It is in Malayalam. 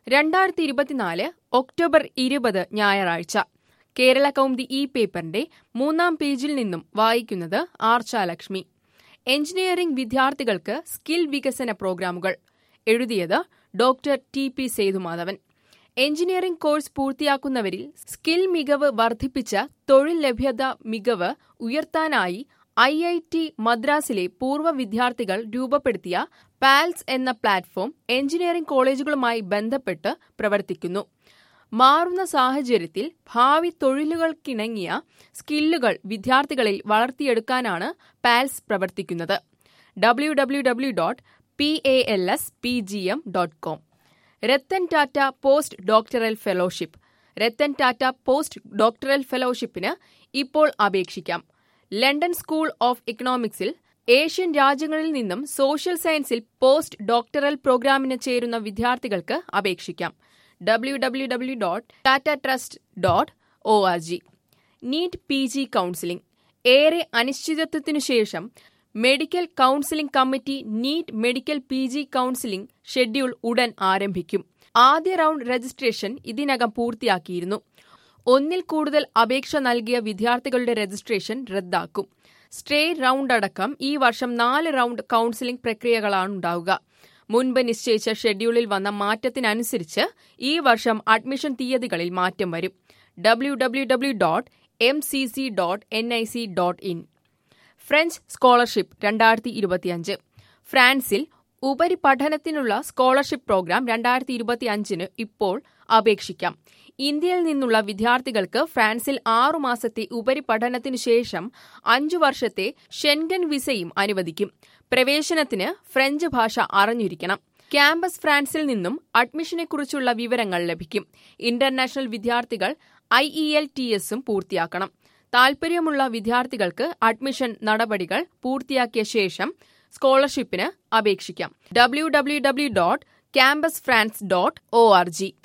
രണ്ടായിരത്തി ഇരുപത്തിനാല് ഒക്ടോബർ ഇരുപത് ഞായറാഴ്ച കേരള കൗമുദി ഇ പേപ്പറിന്റെ മൂന്നാം പേജിൽ നിന്നും വായിക്കുന്നത് ആർച്ചാലക്ഷ്മി എഞ്ചിനീയറിംഗ് വിദ്യാർത്ഥികൾക്ക് സ്കിൽ വികസന പ്രോഗ്രാമുകൾ എഴുതിയത് doctor T P Sethumadhavan engineering course പൂർത്തിയാക്കുന്നവരിൽ സ്കിൽ മികവ് വർദ്ധിപ്പിച്ച തൊഴിൽ ലഭ്യത മികവ് ഉയർത്താനായി ഐ ഐ ടി മദ്രാസിലെ പൂർവ്വ വിദ്യാർത്ഥികൾ രൂപപ്പെടുത്തിയ പാൽസ് എന്ന പ്ലാറ്റ്ഫോം എഞ്ചിനീയറിംഗ് കോളേജുകളുമായി ബന്ധപ്പെട്ട് പ്രവർത്തിക്കുന്നു മാറുന്ന സാഹചര്യത്തിൽ ഭാവി തൊഴിലുകൾക്കിണങ്ങിയ സ്കില്ലുകൾ വിദ്യാർത്ഥികളിൽ വളർത്തിയെടുക്കാനാണ് പാൽസ് പ്രവർത്തിക്കുന്നത് W W W dot P A L S P G M dot com Ratan Tata post doctoral fellowship Ratan Tata post doctoral ഫെലോഷിപ്പിന് ഇപ്പോൾ അപേക്ഷിക്കാം ലണ്ടൻ സ്കൂൾ ഓഫ് ഇക്കണോമിക്സിൽ ഏഷ്യൻ രാജ്യങ്ങളിൽ നിന്നും സോഷ്യൽ സയൻസിൽ പോസ്റ്റ് ഡോക്ടറൽ പ്രോഗ്രാമിന് ചേരുന്ന വിദ്യാർത്ഥികൾക്ക് അപേക്ഷിക്കാം W W W dot Tata trust dot O R G NEET P G counselling ഏറെ അനിശ്ചിതത്വത്തിനു ശേഷം medical counselling committee NEET medical P G counselling schedule ഉടൻ ആരംഭിക്കും ആദ്യ റൗണ്ട് രജിസ്ട്രേഷൻ ഇതിനകം പൂർത്തിയാക്കിയിരുന്നു ഒന്നിൽ കൂടുതൽ അപേക്ഷ നൽകിയ വിദ്യാർത്ഥികളുടെ രജിസ്ട്രേഷൻ റദ്ദാക്കും സ്റ്റേ റൗണ്ട് അടക്കം ഈ വർഷം നാല് റൗണ്ട് കൗൺസിലിംഗ് പ്രക്രിയകളാണുണ്ടാവുക മുൻപ് നിശ്ചയിച്ച ഷെഡ്യൂളിൽ വന്ന മാറ്റത്തിനനുസരിച്ച് ഈ വർഷം അഡ്മിഷൻ തീയതികളിൽ മാറ്റം വരും W W W dot M C C dot N I C dot in French scholarship രണ്ടായിരത്തി ഇരുപത്തിയഞ്ച് ഫ്രാൻസിൽ ഉപരിപഠനത്തിനുള്ള സ്കോളർഷിപ്പ് പ്രോഗ്രാം രണ്ടായിരത്തി ഇരുപത്തിയഞ്ചിന് ഇപ്പോൾ അപേക്ഷിക്കാം ഇന്ത്യയിൽ നിന്നുള്ള വിദ്യാർത്ഥികൾക്ക് ഫ്രാൻസിൽ ആറുമാസത്തെ ഉപരിപഠനത്തിനു ശേഷം അഞ്ചു വർഷത്തെ ഷെൻഗൻ വിസയും അനുവദിക്കും പ്രവേശനത്തിന് ഫ്രഞ്ച് ഭാഷ അറിഞ്ഞിരിക്കണം ക്യാമ്പസ് ഫ്രാൻസിൽ നിന്നും അഡ്മിഷനെക്കുറിച്ചുള്ള വിവരങ്ങൾ ലഭിക്കും ഇന്റർനാഷണൽ വിദ്യാർത്ഥികൾ ഐ ഇ എൽ ടി എസും പൂർത്തിയാക്കണം താൽപര്യമുള്ള വിദ്യാർത്ഥികൾക്ക് അഡ്മിഷൻ നടപടികൾ പൂർത്തിയാക്കിയ ശേഷം സ്കോളർഷിപ്പിന് അപേക്ഷിക്കാം W W W dot campus France dot O R G